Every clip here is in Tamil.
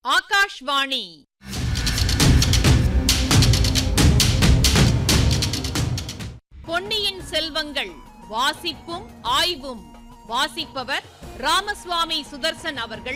ஆகாஷ்வாணி பொன்னியின் செல்வங்கள் வாசிப்பும் ஆய்வும் வாசிப்பவர் ராமசுவாமி சுதர்சன் அவர்கள்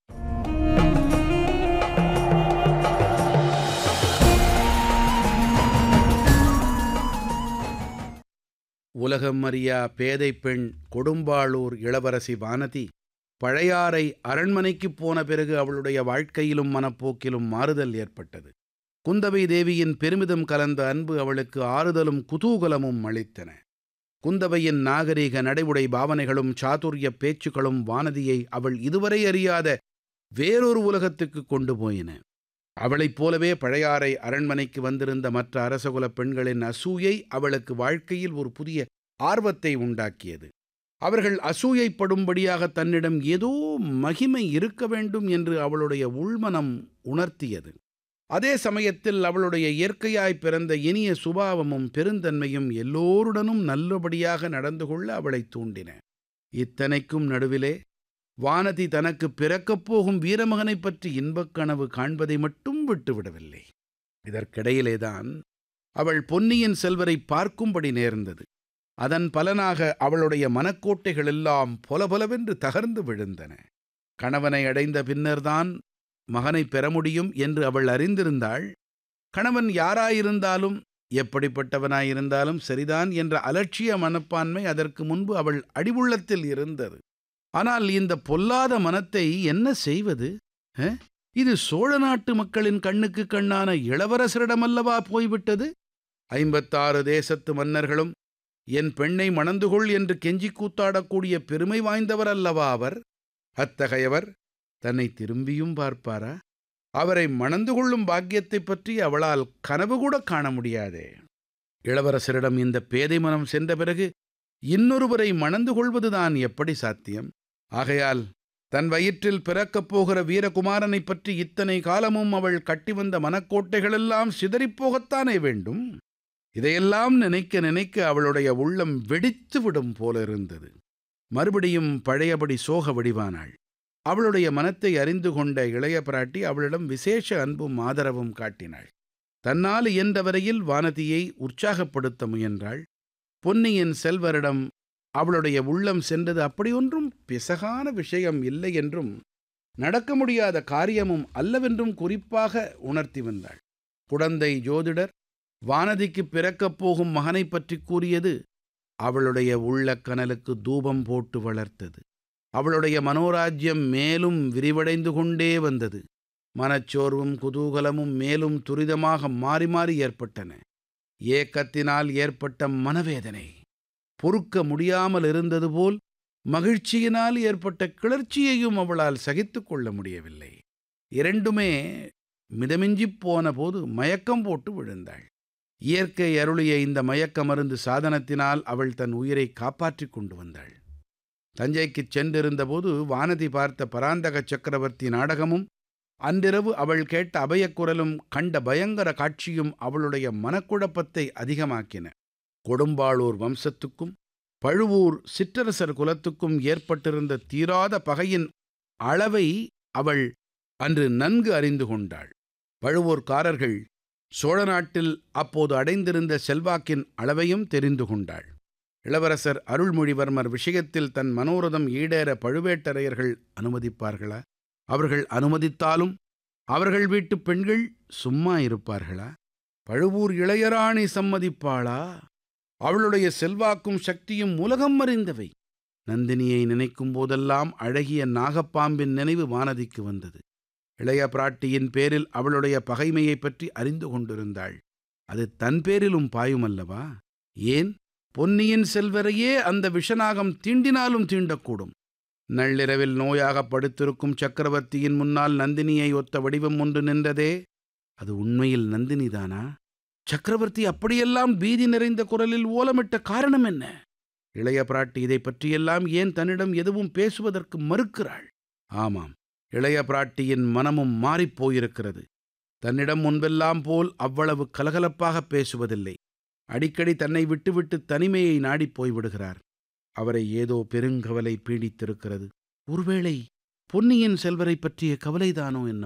உலகம் அறியா பேதை பெண் கொடும்பாளூர் இளவரசி வானதி பழையாறை அரண்மனைக்குப் போன பிறகு அவளுடைய வாழ்க்கையிலும் மனப்போக்கிலும் மாறுதல் ஏற்பட்டது குந்தவை தேவியின் பெருமிதம் கலந்த அன்பு அவளுக்கு ஆறுதலும் குதூகலமும் அளித்தன குந்தவையின் நாகரீக நடைமுறை பாவனைகளும் சாதுரிய பேச்சுக்களும் வானதியை அவள் இதுவரை அறியாத வேறொரு உலகத்துக்கு கொண்டு போயின அவளைப் போலவே பழையாறை அரண்மனைக்கு வந்திருந்த மற்ற அரசகுலப் பெண்களின் அசூயை அவளுக்கு வாழ்க்கையில் ஒரு புதிய ஆர்வத்தை உண்டாக்கியது அவர்கள் அசூயைப்படும்படியாக தன்னிடம் ஏதோ மகிமை இருக்க வேண்டும் என்று அவளுடைய உள்மனம் உணர்த்தியது அதே சமயத்தில் அவளுடைய இயற்கையாய் பிறந்த இனிய சுபாவமும் பெருந்தன்மையும் எல்லோருடனும் நல்லபடியாக நடந்து கொள்ள அவளைத் தூண்டின இத்தனைக்கும் நடுவிலே வானதி தனக்கு பிறக்கப் போகும் வீரமகனைப் பற்றி இன்பக் கனவு காண்பதை மட்டும் விட்டுவிடவில்லை இதற்கிடையிலேதான் அவள் பொன்னியின் செல்வரை பார்க்கும்படி நேர்ந்தது அதன் பலனாக அவளுடைய மனக்கோட்டைகள் எல்லாம் பொலபொலவென்று தகர்ந்து விழுந்தன கணவனை அடைந்த பின்னர்தான் மகனை பெற முடியும் என்று அவள் அறிந்திருந்தாள் கணவன் யாராயிருந்தாலும் எப்படிப்பட்டவனாயிருந்தாலும் சரிதான் என்ற அலட்சிய மனப்பான்மை அதற்கு முன்பு அவள் அடிவுள்ளத்தில் இருந்தது ஆனால் இந்த பொல்லாத மனத்தை என்ன செய்வது அ? இது சோழ நாட்டு மக்களின் கண்ணுக்கு கண்ணான இளவரசரிடமல்லவா போய்விட்டது ஐம்பத்தாறு தேசத்து மன்னர்களும் என் பெண்ணை மணந்து கொள் என்று கெஞ்சி கூத்தாடக்கூடிய பெருமை வாய்ந்தவர் அல்லவா அவர் அத்தகையவர் தன்னை திரும்பியும் பார்ப்பாரா அவரை மணந்து கொள்ளும் பாக்கியத்தைப் பற்றி அவளால் கனவு கூட காண முடியாதே இளவரசரிடம் இந்த பேதை மனம் சென்ற பிறகு இன்னொருவரை மணந்து கொள்வதுதான் எப்படி சாத்தியம் ஆகையால் தன் வயிற்றில் பிறக்கப் போகிற வீரகுமாரனைப் பற்றி இத்தனை காலமும் அவள் கட்டி வந்த மனக்கோட்டைகளெல்லாம் சிதறிப்போகத்தானே வேண்டும் இதையெல்லாம் நினைக்க நினைக்க அவளுடைய உள்ளம் வெடித்து விடும் போல இருந்தது மறுபடியும் பழையபடி சோக வடிவானாள் அவளுடைய மனத்தை அறிந்து கொண்ட இளைய பிராட்டி அவளிடம் விசேஷ அன்பும் ஆதரவும் காட்டினாள் தன்னால் இயன்றவரையில் வானதியை உற்சாகப்படுத்த முயன்றாள் பொன்னியின் செல்வரிடம் அவளுடைய உள்ளம் சென்றது அப்படியொன்றும் பிசகான விஷயம் இல்லை என்றும் நடக்க முடியாத காரியமும் அல்லவென்றும் குறிப்பாக உணர்த்தி வந்தாள் குடந்தை ஜோதிடர் வானதிக்கு பிறக்கப் போகும் மகனைப் பற்றி கூறியது அவளுடைய உள்ளக்கனலுக்கு தூபம் போட்டு வளர்த்தது அவளுடைய மனோராஜ்யம் மேலும் விரிவடைந்து கொண்டே வந்தது மனச்சோர்வும் குதூகலமும் மேலும் துரிதமாக மாறி மாறி ஏற்பட்டன ஏக்கத்தினால் ஏற்பட்ட மனவேதனை பொறுக்க முடியாமல் இருந்தது போல் மகிழ்ச்சியினால் ஏற்பட்ட கிளர்ச்சியையும் அவளால் சகித்து கொள்ள முடியவில்லை இரண்டுமே மிதமிஞ்சிப் போன போது மயக்கம் போட்டு விழுந்தாள் இயற்கை அருளிய இந்த மயக்க மருந்து சாதனத்தினால் அவள் தன் உயிரை காப்பாற்றிக் கொண்டு வந்தாள் தஞ்சைக்குச் சென்றிருந்தபோது வானதி பார்த்த பராந்தக சக்கரவர்த்தி நாடகமும் அன்றிரவு அவள் கேட்ட அபயக்குரலும் கண்ட பயங்கர காட்சியும் அவளுடைய மனக்குழப்பத்தை அதிகமாக்கின கொடும்பாளூர் வம்சத்துக்கும் பழுவூர் சிற்றரசர் குலத்துக்கும் ஏற்பட்டிருந்த தீராத பகையின் அளவை அவள் அன்று நன்கு அறிந்து கொண்டாள் பழுவூர்காரர்கள் சோழ நாட்டில் அப்போது அடைந்திருந்த செல்வாக்கின் அளவையும் தெரிந்து கொண்டாள் இளவரசர் அருள்மொழிவர்மர் விஷயத்தில் தன் மனோரதம் ஈடேற பழுவேட்டரையர்கள் அனுமதிப்பார்களா அவர்கள் அனுமதித்தாலும் அவர்கள் வீட்டு பெண்கள் சும்மா இருப்பார்களா பழுவூர் இளையராணி சம்மதிப்பாளா அவளுடைய செல்வாக்கும் சக்தியும் உலகம் அறிந்தவை நந்தினியை நினைக்கும் போதெல்லாம் அழகிய நாகப்பாம்பின் நினைவு வானதிக்கு வந்தது இளைய பிராட்டியின் பேரில் அவளுடைய பகைமையைப் பற்றி அறிந்து கொண்டிருந்தாள் அது தன் பேரிலும் பாயுமல்லவா ஏன் பொன்னியின் செல்வரையே அந்த விஷநாகம் தீண்டினாலும் தீண்டக்கூடும் நள்ளிரவில் நோயாக படுத்திருக்கும் சக்கரவர்த்தியின் முன்னால் நந்தினியை ஒத்த வடிவம் ஒன்று நின்றதே அது உண்மையில் நந்தினிதானா சக்கரவர்த்தி அப்படியெல்லாம் பீதி நிறைந்த குரலில் ஓலமிட்ட காரணம் என்ன இளைய பிராட்டி இதை பற்றியெல்லாம் ஏன் தன்னிடம் எதுவும் பேசுவதற்கு மறுக்கிறாள் ஆமாம் இளைய பிராட்டியின் மனமும் மாறிப்போயிருக்கிறது தன்னிடம் முன்பெல்லாம் போல் அவ்வளவு கலகலப்பாக பேசுவதில்லை அடிக்கடி தன்னை விட்டுவிட்டு தனிமையை நாடிப் போய்விடுகிறார் அவரை ஏதோ பெருங்கவலை பீடித்திருக்கிறது ஒருவேளை பொன்னியின் செல்வரை பற்றிய கவலைதானோ என்ன